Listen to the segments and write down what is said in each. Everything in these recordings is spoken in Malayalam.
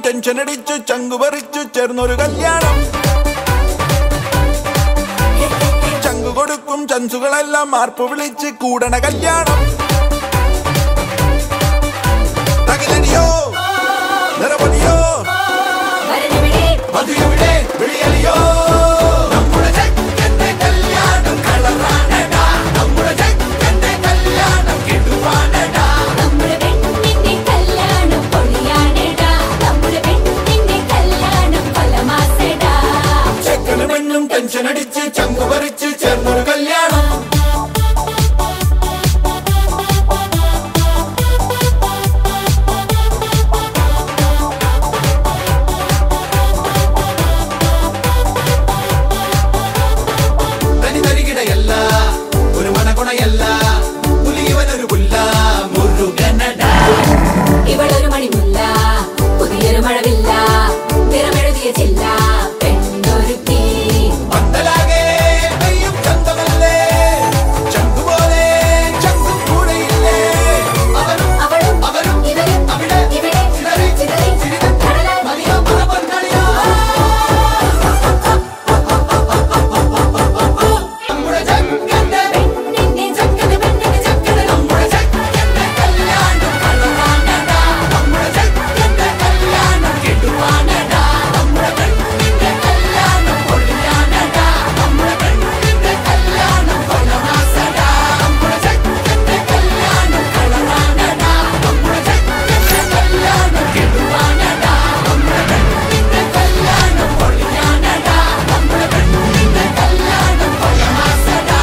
ടെൻഷൻ അടിച്ചു ചങ്കു പറിച്ചു ചേർന്നൊരു കല്യാണം ചങ്കു കൊടുക്കും ചൻസുകളെല്ലാം മാർപ്പ് വിളിച്ച് കൂടണ കല്യാണം തകിലടിയോ നിറപടിയോ വരനെവിടെ മധുരവിടെ വിളിയലിയോ നമ്മുടെ ചെക്കന്റെ കല്യാണം കളറാണടാ നമ്മുടെ ചെക്കന്റെ കല്യാണം കിടുവാണടാ നമ്മുടെ പെണ്ണിന്റെ കല്യാണം പൊളിയാണെടാ നമ്മുടെ പെണ്ണിന്റെ കല്യാണം കൊലമാസടാ ചെക്കന് പെണ്ണും ടെൻഷൻ അടിച്ച് ചങ്കു പറിച്ച് ചേർന്നൊരു കല്യാണം തനി തരികിടയല്ല ഒരു മനകുണയല്ല പുലിയവനൊരു പുല്ല മുരുകനടാ ഇവളൊരു മണിമുല്ല പുതിയൊരു മഴവില്ല നിറമെഴുതിയ ചില്ല പെണ്ണൊരുക്കി പന്തലാകെ പെയ്യും ചന്തമല്ലേ ചങ്കുപോലെ ചങ്കും കൂടെയില്ലേ അവനും അവളും അവരും ഇവരും അവിടെ ഇവിടെ ചിതറി ചിതറി ചിരിതം കടലാൽ മതിയോ മണപ്പൊന്നളിയോ നമ്മുടെ ചങ്കന്റെ പെണ്ണിന്റെ ചക്കന് പെണ്ണിന്റെ ചക്കന് നമ്മുടെ ചക്കന്റെ കല്യാണം കളറാണടാ നമ്മുടെ ചക്കന്റെ കല്യാണം കെട്ടുവാനടാ നമ്മുടെ പെണ്ണിന്റെ കല്യാണം പൊളിയാനടാ നമ്മുടെ പെണ്ണിന്റെ കല്യാണം കൊലമാസടാ നമ്മുടെ ചക്കന്റെ കല്യാണം കളറാണടാ നമ്മുടെ ചക്കന്റെ കല്യാണം കെട്ടുവാനടാ നമ്മുടെ പെണ്ണിന്റെ കല്യാണം പൊളിയാനടാ നമ്മുടെ പെണ്ണിന്റെ കല്യാണം കൊലമാസടാ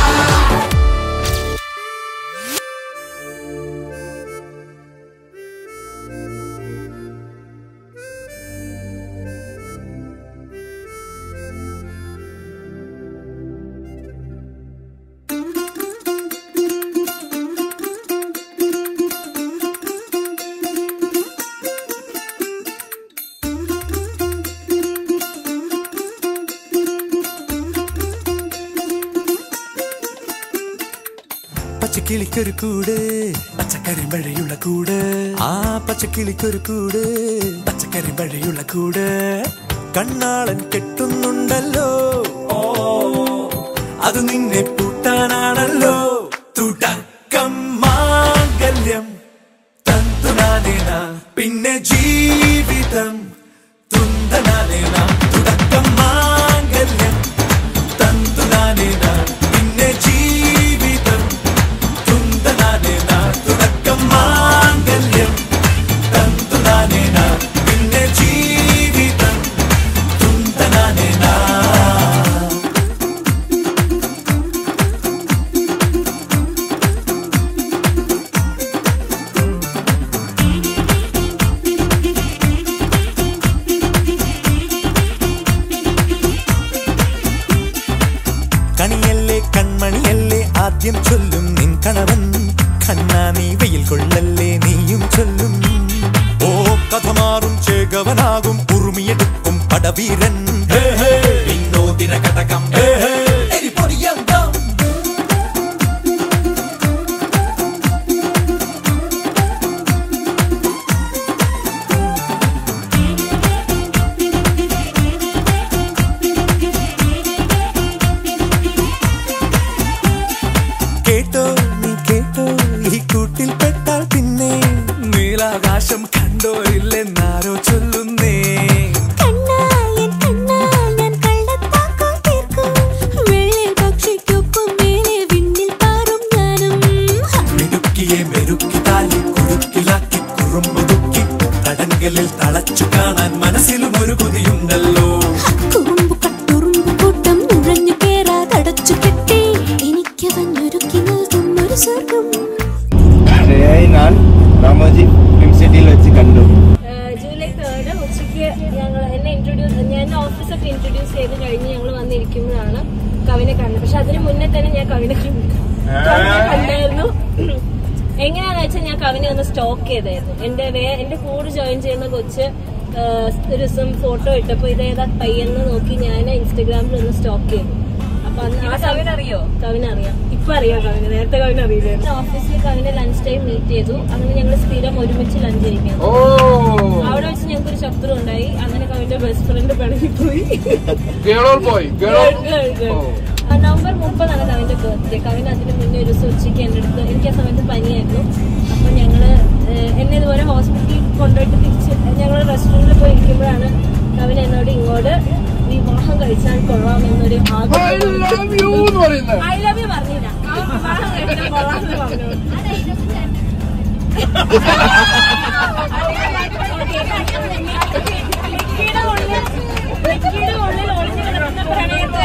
പച്ചക്കിളിക്കൊരു കൂട് പച്ചക്കറി വഴിയുള്ള കൂട് ആ പച്ചക്കിളിക്കൊരു കൂട് പച്ചക്കറി വഴിയുള്ള കൂട് കണ്ണാളൻ കെട്ടുന്നുണ്ടല്ലോ ഓ അത് നിന്നെ പൂട്ടാനാണല്ലോ തുടക്കം മാംഗല്യം തന്തുനാനേന പിന്നെ ജീവിതം തുന്തനാനേന തുടക്കം മാംഗല്യം തന്തുനാനേന പിന്നെ ജീവിതം തുന്തനാനേന തുടക്കം മാംഗല്യം തന്തുനാനേന പിന്നെ ജീവിതം തുന്തനാനേന കണിയല്ലേ കൺമണിയല്ലേ ആദ്യം ചൊല്ലും നിൻ കണവൻ കണ്ണാ നീ വെയിൽ കൊള്ളല്ലേ നീയും ചൊല്ലും ഓ കഥ മാറും ചേകവനാകും ഉറുമിയെടുക്കും പടവീരൻ ഹേ, ഹേ. വിനോദിന കടകം ഹേ, ഹേ. എരിപൊടിയന്തം. കേട്ടോ നീ കേട്ടോ ഈ കൂട്ടിൽ പെട്ടാൽ പിന്നെ നീലാകാശം കണ്ടോരില്ലെന്നാരോ ചൊല്ലുന്നേ കണ്ണായൻ കണ്ണായൻ കള്ളത്താക്കം തീർക്കും വെള്ളിൽ പക്ഷിക്കൊപ്പം മേലെ വിണ്ണിൽ പാറും ഞാനും മിടുക്കിയെ മെരുക്കി താലി കുറുക്കിലാക്കി കുറുമ്പുതുക്കി തടങ്കലിൽ തളച്ചു കാണാൻ മനസ്സിലും ഒരു കൊതിയുണ്ടല്ലോ കുറുമ്പു കട്ടുറുമ്പു കൂട്ടം നുഴഞ്ഞു കേറാതടച്ചു കെട്ടി എനിക്കവൻ ഒരുക്കി നൽകും ഒരു സ്വർഗം ശ്രേയായി ഞാൻ രാമോജി ഫിലിം സിറ്റിയിൽ വെച്ച് കണ്ടു ഏഹ് ജൂലൈ തേർഡ് ഉച്ചയ്ക്ക് ഞങ്ങൾ എന്നെ ഇൻട്രൊഡ്യൂസ് ഞാൻ എന്റെ ഓഫീസൊക്കെ ഇൻട്രൊഡ്യൂസ് ചെയ്ത് കഴിഞ്ഞ് ഞങ്ങൾ വന്നിരിക്കുമ്പോഴാണ് കവിനെ കാണുന്നത് പക്ഷെ അതിന് മുന്നേ തന്നെ ഞാൻ കവിനെ കണ്ടു കവിനെ കണ്ടായിരുന്നു എങ്ങനെയാന്ന് വെച്ചാൽ ഞാൻ കവിനെ ഒന്ന് സ്റ്റോക്ക് ചെയ്തായിരുന്നു എന്റെ വേ- എന്റെ കൂടെ ജോയിൻ ചെയ്യുന്ന കൊച്ച് ഏഹ് ഒരു ദിവസം ഫോട്ടോ ഇട്ടപ്പോ ഇതേതാ പയ്യെന്ന് നോക്കി ഞാൻ ഇൻസ്റ്റഗ്രാമിൽ ഒന്ന് സ്റ്റോക്ക് ചെയ്തു അപ്പൊ അന്ന് ആ കവിൻ സമയത്ത് അറിയോ കവിനെ അറിയാം ഇപ്പൊ അറിയാം കവിനെ നേരത്തെ കവിനെ അറിയില്ലായിരുന്നു ഓഫീസിൽ കവിനെ ലഞ്ച് ടൈം മീറ്റ് ചെയ്തു അങ്ങനെ ഞങ്ങൾ സ്ഥിരം ഒരുമിച്ച് ലഞ്ച് കഴിക്കാൻ ഓ അവിടെ വെച്ച് ഞങ്ങൾക്ക് ഒരു ശത്രു ഉണ്ടായി അങ്ങനെ കവിന്റെ ബെസ്റ്റ് ഫ്രണ്ട് പിണങ്ങിപ്പോയി ഗേളോൾ പോയി ഗേളോൾ Girl, girl, girl. ആ, നവംബർ മുപ്പതാണ് കവിന്റെ ബർത്ത്ഡേ കവിൻ അതിന് മുന്നേ ഒരു ദിവസം ഉച്ചയ്ക്ക് എൻ്റെ അടുത്ത് എനിക്ക് ആ സമയത്ത് പനിയായിരുന്നു അപ്പൊ ഞങ്ങള് ഏഹ്, എന്നെ ഇതുപോലെ ഹോസ്പിറ്റലിൽ കൊണ്ടുപോയിട്ട് തിരിച്ച് ഞങ്ങൾ റെസ്റ്റോറൻറ്റിൽ പോയി ഇരിക്കുമ്പോഴാണ് കവിൻ എന്നോട് ഇങ്ങോട്ട് വിവാഹം കഴിച്ചാൽ കൊള്ളാമെന്നൊരു ഐ ആഗ്രഹം ലവ് യു എന്ന് പറയുന്നത് ഐ ലവ് യു പറഞ്ഞില്ല ആ വിവാഹം കഴിച്ചാൽ കൊള്ളാമെന്ന് പറഞ്ഞു നിക്കിയുടെ ഉള്ളിൽ നിക്കിയുടെ ഉള്ളിൽ ഒളിഞ്ഞു കിടക്കുന്ന പ്രണയത്തെ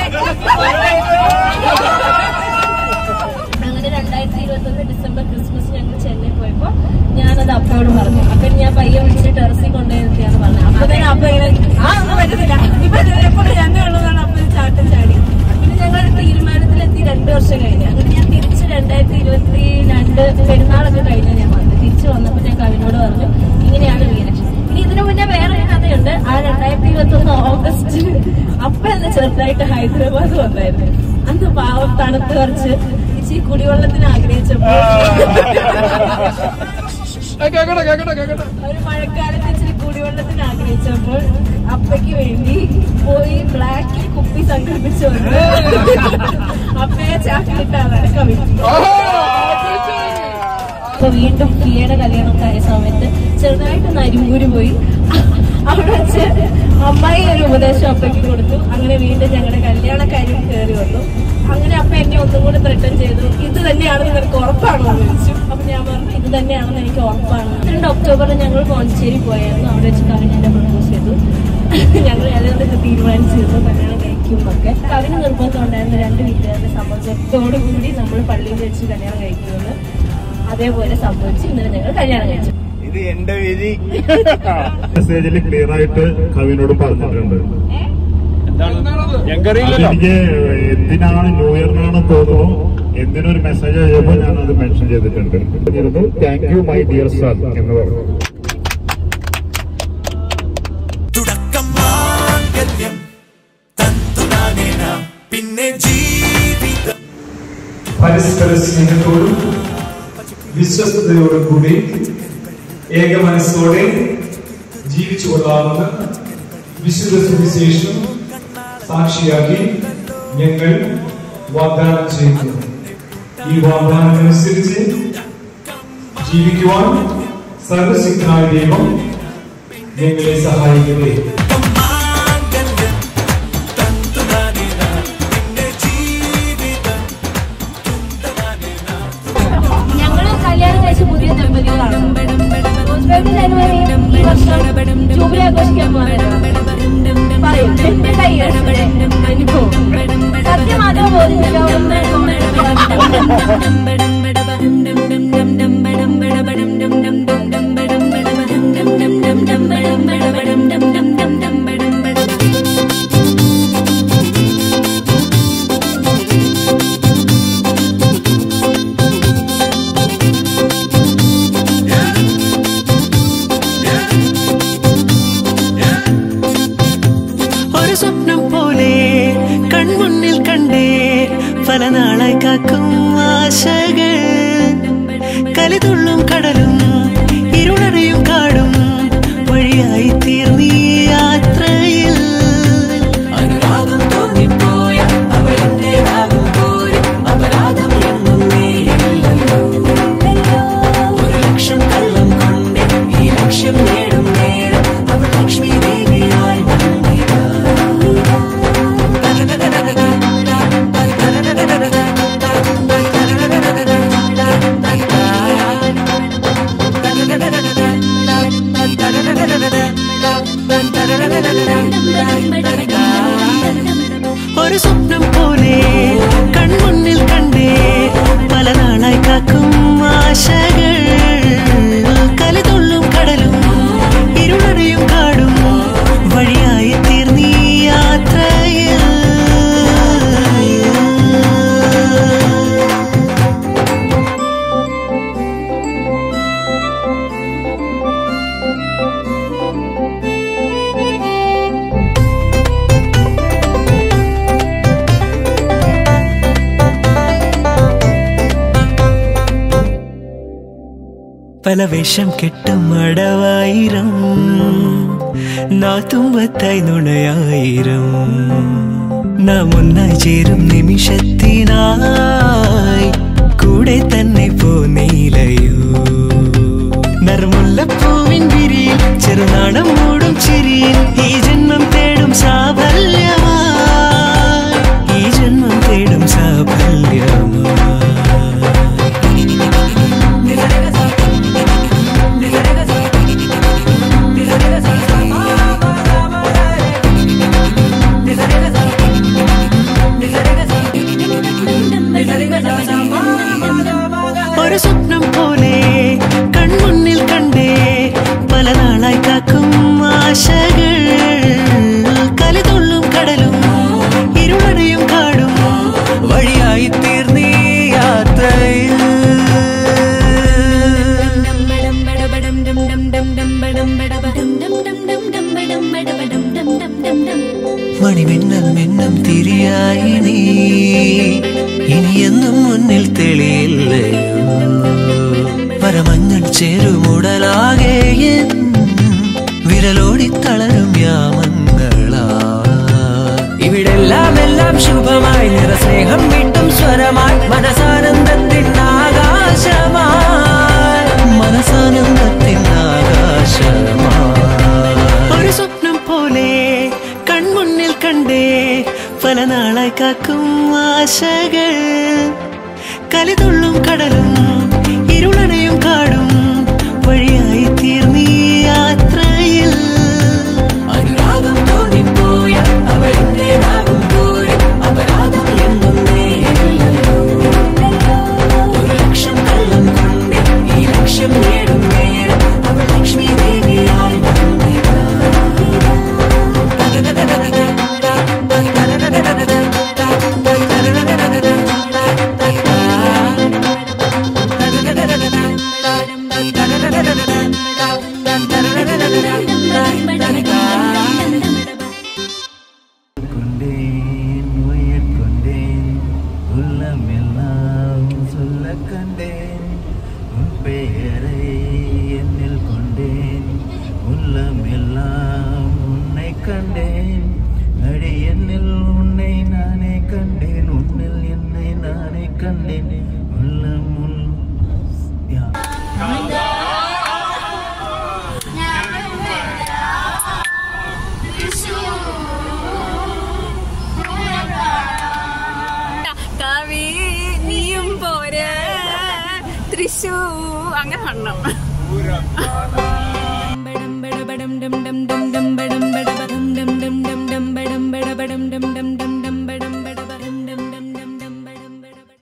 അങ്ങനെ രണ്ടായിരത്തി ഇരുപത്തി ഒന്ന് ഡിസംബർ ക്രിസ്മസ് ഞങ്ങൾ ചെന്നൈ പോയപ്പോ ഞാനത് അപ്പയോട് പറഞ്ഞു അപ്പൊ ഞാൻ പയ്യെ വിളിച്ച് ടെറസിൽ കൊണ്ടുപോയിരുത്തിയാണ് പറഞ്ഞത് അപ്പൊ തന്നെ അപ്പ ഇങ്ങനെ ആ ഒന്നും പറ്റത്തില്ല ഇപ്പൊ എപ്പോഴും ഞങ്ങൾ ഉള്ളതാണ് അപ്പൊ ചാട്ടം ചാടി പിന്നെ ഞങ്ങൾ തീരുമാനത്തിലെത്തി രണ്ടു വർഷം കഴിഞ്ഞ് അങ്ങനെ ഞാൻ തിരിച്ച് രണ്ടായിരത്തി ഇരുപത്തി രണ്ട് പെരുന്നാളൊക്കെ കഴിഞ്ഞ ഞാൻ വന്നത് തിരിച്ചു വന്നപ്പോ ഞാൻ കവിനോട് പറഞ്ഞു ഇങ്ങനെയാണ് വീരക്ഷൻ ഇനി ഇതിനു മുന്നേ വേറെ ഒരു കഥയുണ്ട് ആ രണ്ടായിരത്തി ഇരുപത്തി ഒന്ന് ഓഗസ്റ്റ് അപ്പ എന്ന് ചെറുതായിട്ട് ഹൈദരാബാദ് വന്നായിരുന്നു അന്ന് പാവം തണുത്ത് കുറച്ച് ഇച്ചിരി കുടിവെള്ളത്തിന് ആഗ്രഹിച്ചപ്പോൾ കേക്കട്ടെ കേക്കട്ടെ കേക്കട്ടെ ഒരു മഴക്കാലത്ത് ഇച്ചിരി കുടിവെള്ളത്തിന് ആഗ്രഹിച്ചപ്പോൾ അപ്പയ്ക്ക് വേണ്ടി പോയി ബ്ലാക്കിൽ കുപ്പി സംഘടിപ്പിച്ചു വന്നു അപ്പയെ ചാക്കിലിട്ടാണ് കവി അപ്പൊ വീണ്ടും കിയയുടെ കല്യാണമൊക്കെ ആയ സമയത്ത് ചെറുതായിട്ട് നരിമ്പൂര് പോയി അവിടെ വെച്ച് അമ്മായി ഒരു ഉപദേശം അപ്പയ്ക്ക് കൊടുത്തു അങ്ങനെ വീണ്ടും ഞങ്ങളുടെ കല്യാണക്കാര്യം കയറി വന്നു അങ്ങനെ അപ്പ എന്നെ ഒന്നും കൂടി ത്രട്ടൻ ചെയ്തു ഇത് തന്നെയാണെന്ന് നിനക്ക് ഉറപ്പാണോ എന്ന് ചോദിച്ചു അപ്പൊ ഞാൻ പറഞ്ഞു ഇത് തന്നെയാണെന്ന് എനിക്ക് ഉറപ്പാണ് രണ്ട് ഒക്ടോബറിൽ ഞങ്ങൾ പോണ്ടിച്ചേരി പോയായിരുന്നു അവിടെ വെച്ച് കവിൻ എന്നെ പ്രപ്പോസ് ചെയ്തു ഞങ്ങൾ ഏതാണ്ടൊക്കെ തീരുമാനിച്ചിരുന്നു കല്യാണം കഴിക്കുമൊക്കെ കവിന് നിർബന്ധം ഉണ്ടായിരുന്ന രണ്ട് വീട്ടുകാരുടെ സമ്മതത്തോടു കൂടി നമ്മൾ പള്ളിയിൽ വെച്ച് കല്യാണം കഴിക്കുമെന്ന് അതേപോലെ സംഭവിച്ച് ഇന്നലെ ഞങ്ങൾ കല്യാണം കഴിച്ചു ഇത് എന്റെ വിധി മെസ്സേജിൽ ക്ലിയർ ആയിട്ട് കവിനോട് പറഞ്ഞിട്ടുണ്ട് ഞങ്ങറിയില്ലല്ലോ അതെനിക്ക് എന്തിനാണ് ന്യൂ ഇയറിനാണ് തോന്നുന്നു എന്തിനൊരു മെസ്സേജ് അയച്ചപ്പോ ഞാൻ അത് മെൻഷൻ ചെയ്തിട്ടുണ്ട് thank you my dear sir എന്ന് പറഞ്ഞു തുടക്കം മാംഗല്യം തന്തുനാനേന പിന്നെ ജീവിതം പരസ്പര സ്നേഹത്തോടും വിശ്വസ്തയോടും കൂടി ഏക മനസ്സോടെ ജീവിച്ചു കൊള്ളാമെന്ന് വിശുദ്ധ സുവിശേഷം സാക്ഷിയാക്കി ഞങ്ങൾ വാഗ്ദാനം ചെയ്യുന്നു ഈ വാഗ്ദാനം അനുസരിച്ച് ജീവിക്കുവാൻ സർവശക്തനായ ദൈവം ഞങ്ങളെ സഹായിക്കട്ടെ മാംഗല്യം തന്തുനാനേന പിന്നെ ജീവിതം തുന്തനാനേന ഞങ്ങൾ കല്യാണം കഴിച്ച പുതിയ ദമ്പതികളാണ് റോസ്ബേബി ജനുവരി ഈ വർഷം ജൂബിലി ആഘോഷിക്കാൻ പോകുന്നത് പറയൂ എന്റെ കൈയുടെ അനുഭവം സത്യമാതോ ബോധിച്ചോ ഒരു സ്വപ്നം പോലെ കൺമുന്നിൽ കണ്ടേ പല നാളായി കാക്കും ആശകൾ കലിതുള്ളും കടലും ഇരുളറിയും കാടും വഴിയായി തീർന്നീ യാത്രയിൽ അനുരാഗം തോന്നിപ്പോയ അവളെന്റേതാകും പോലെ അപരാധം എന്നും നീയില്ലല്ലോ ഒരു ലക്ഷം കള്ളം കൊണ്ട് ഈ ലക്ഷ്യം നേടും നേരം അവൾ ലക്ഷ്മി ദേവിയായി വന്നിതാ പല വേഷം കെട്ടും അടവായിരം നാത്തുമ്പത്തായി നുണയായിരം നാം ഒന്നായി ചേരും നിമിഷത്തിനായി കൂടെ തന്നെ പോന്നീലയോ നറുമുല്ലപ്പൂവിൻ വിരിയിൽ ചെറുനാടം മൂടും ചിരിയിൽ ഈ ജന്മം തേടും സാഫല്യമായി ഈ ജന്മം തേടും സാഫല്യമായി ഒരു സ്വപ്നം പോലെ കൺമുന്നിൽ കണ്ടേ പല നാളായി കാക്കും ആശകൾ കലിതുള്ളും കടലും ഇരുളടയും കാടും വഴിയായി തീർന്നീ യാത്രയിൽ മണിമിന്നൽ മിന്നും തിരിയായി നീ ഇനി എന്നും മുന്നിൽ തെളിയില്ലയോ പരമഞ്ഞൾ ചേരുമുടലാകെ എൻ വിരലോടി തളരും യാമങ്ങളാ ഇവിടെല്ലാം എല്ലാം ശുഭമായി നിറസ്നേഹം വീട്ടും സ്വരമായി മനസാനന്ദത്തിൻ ആകാശമായി മനസാനന്ദത്തിൻ ആകാശമായി ഒരു സ്വപ്നം പോലെ കൺമുന്നിൽ കണ്ടേ പല നാളായി കാക്കും ആശകൾ കലിതുള്ളും കടലും ഇരുളടയും കാടും വഴിയായി തീർന്നീ യാത്രയിൽ അനുരാഗം തോന്നിപ്പോയ അവളിൻ്റെതാകും പോലെ അപരാധം എന്നും നേരില്ലല്ലോ ഒരു ലക്ഷം കള്ളം കൊണ്ട് ഈ ലക്ഷ്യം നേടും നേരം അവൾ ലക്ഷ്മി ദേവിയായി വന്നിതാ. கொண்டேன் உயிர் கொண்டேன் உள்ளமெல்லாம் சொல்ல கண்டேன் உன் பெயரை என்னில் கொண்டேன் உள்ளமெல்லாம் உன்னை கண்டேன் அடி என்னில் உன்னை நானே கண்டேன் உன்னில் என்னை நானே கண்டேன் உள்ளம் உள் யா കവി നീയും പോരെ തൃശൂ അങ്ങനെ കാണണം